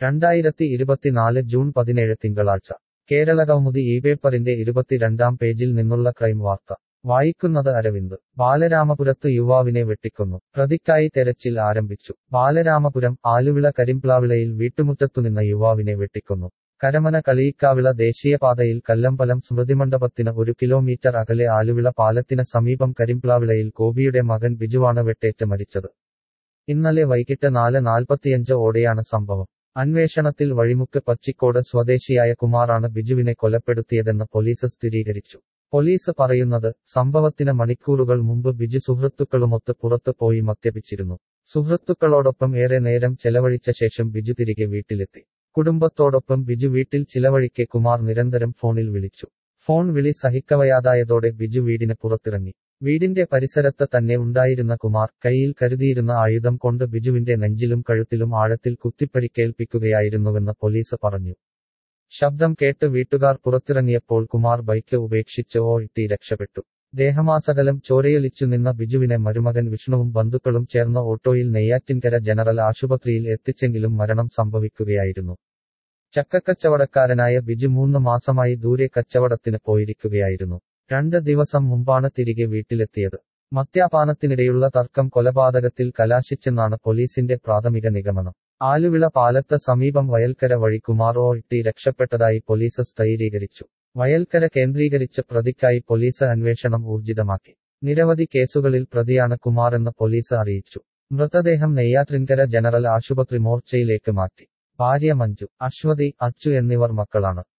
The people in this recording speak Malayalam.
രണ്ടായിരത്തി ഇരുപത്തിനാല് ജൂൺ പതിനേഴ് തിങ്കളാഴ്ച കേരളകൗമുദി ഈ പേപ്പറിന്റെ ഇരുപത്തിരണ്ടാം പേജിൽ നിന്നുള്ള ക്രൈം വാർത്ത വായിക്കുന്നത് അരവിന്ദ് ബാലരാമപുരത്ത് യുവാവിനെ വെട്ടിക്കൊന്നു പ്രതിക്കായി തെരച്ചിൽ ആരംഭിച്ചു ബാലരാമപുരം ആലുവിള കരിംപ്ലാവിളയിൽ വീട്ടുമുറ്റത്തുനിന്ന യുവാവിനെ വെട്ടിക്കൊന്നു കരമന കളിയിക്കാവിള ദേശീയപാതയിൽ കല്ലമ്പലം സ്മൃതിമണ്ഡപത്തിന് ഒരു കിലോമീറ്റർ അകലെ ആലുവിള പാലത്തിന് സമീപം കരിംപ്ലാവിളയിൽ ഗോപിയുടെ മകൻ ബിജുവാണ് വെട്ടേറ്റ് മരിച്ചത് ഇന്നലെ വൈകിട്ട് നാല് നാൽപ്പത്തിയഞ്ച് ഓടെയാണ് സംഭവം അന്വേഷണത്തിൽ വഴിമുക്ക് പച്ചിക്കോട് സ്വദേശിയായ കുമാറാണ് ബിജുവിനെ കൊലപ്പെടുത്തിയതെന്ന് പോലീസ് സ്ഥിരീകരിച്ചു പോലീസ് പറയുന്നത് സംഭവത്തിന് മണിക്കൂറുകൾ മുമ്പ് ബിജു സുഹൃത്തുക്കളുമൊത്ത് പുറത്തു പോയി മദ്യപിച്ചിരുന്നു സുഹൃത്തുക്കളോടൊപ്പം ഏറെ നേരം ചെലവഴിച്ച ശേഷം ബിജു തിരികെ വീട്ടിലെത്തി കുടുംബത്തോടൊപ്പം ബിജു വീട്ടിൽ ചിലവഴിക്കെ കുമാർ നിരന്തരം ഫോണിൽ വിളിച്ചു ഫോൺ വിളി സഹിക്കവയാതായതോടെ ബിജു വീടിന് പുറത്തിറങ്ങി വീടിന്റെ പരിസരത്ത് തന്നെ ഉണ്ടായിരുന്ന കുമാർ കയ്യിൽ കരുതിയിരുന്ന ആയുധം കൊണ്ട് ബിജുവിന്റെ നെഞ്ചിലും കഴുത്തിലും ആഴത്തിൽ കുത്തിപ്പരിക്കേൽപ്പിക്കുകയായിരുന്നുവെന്ന് പോലീസ് പറഞ്ഞു ശബ്ദം കേട്ട് വീട്ടുകാർ പുറത്തിറങ്ങിയപ്പോൾ കുമാർ ബൈക്ക് ഉപേക്ഷിച്ച് ഓട്ടി രക്ഷപ്പെട്ടു ദേഹമാസകലം ചോരയൊലിച്ചു നിന്ന ബിജുവിനെ മരുമകൻ വിഷ്ണുവും ബന്ധുക്കളും ചേർന്ന ഓട്ടോയിൽ നെയ്യാറ്റിൻകര ജനറൽ ആശുപത്രിയിൽ എത്തിച്ചെങ്കിലും മരണം സംഭവിക്കുകയായിരുന്നു ചക്കക്കച്ചവടക്കാരനായ ബിജു മൂന്ന് മാസമായി ദൂരെ കച്ചവടത്തിന് പോയിരിക്കുകയായിരുന്നു രണ്ട് ദിവസം മുമ്പാണ് തിരികെ വീട്ടിലെത്തിയത് മദ്യപാനത്തിനിടെയുള്ള തർക്കം കൊലപാതകത്തിൽ കലാശിച്ചെന്നാണ് പോലീസിന്റെ പ്രാഥമിക നിഗമനം ആലുവിള പാലത്ത് സമീപം വയൽക്കര വഴി കുമാർ ഓ ഇട്ടി രക്ഷപ്പെട്ടതായി പോലീസ് സ്ഥൈരീകരിച്ചു വയൽക്കര കേന്ദ്രീകരിച്ച് പ്രതിക്കായി പോലീസ് അന്വേഷണം ഊർജിതമാക്കി നിരവധി കേസുകളിൽ പ്രതിയാണ് കുമാറെന്ന് പോലീസ് അറിയിച്ചു മൃതദേഹം നെയ്യാറ്റിൻകര ജനറൽ ആശുപത്രി മോർച്ചയിലേക്ക് മാറ്റി ഭാര്യ മഞ്ജു അശ്വതി അച്ചു എന്നിവർ മക്കളാണ്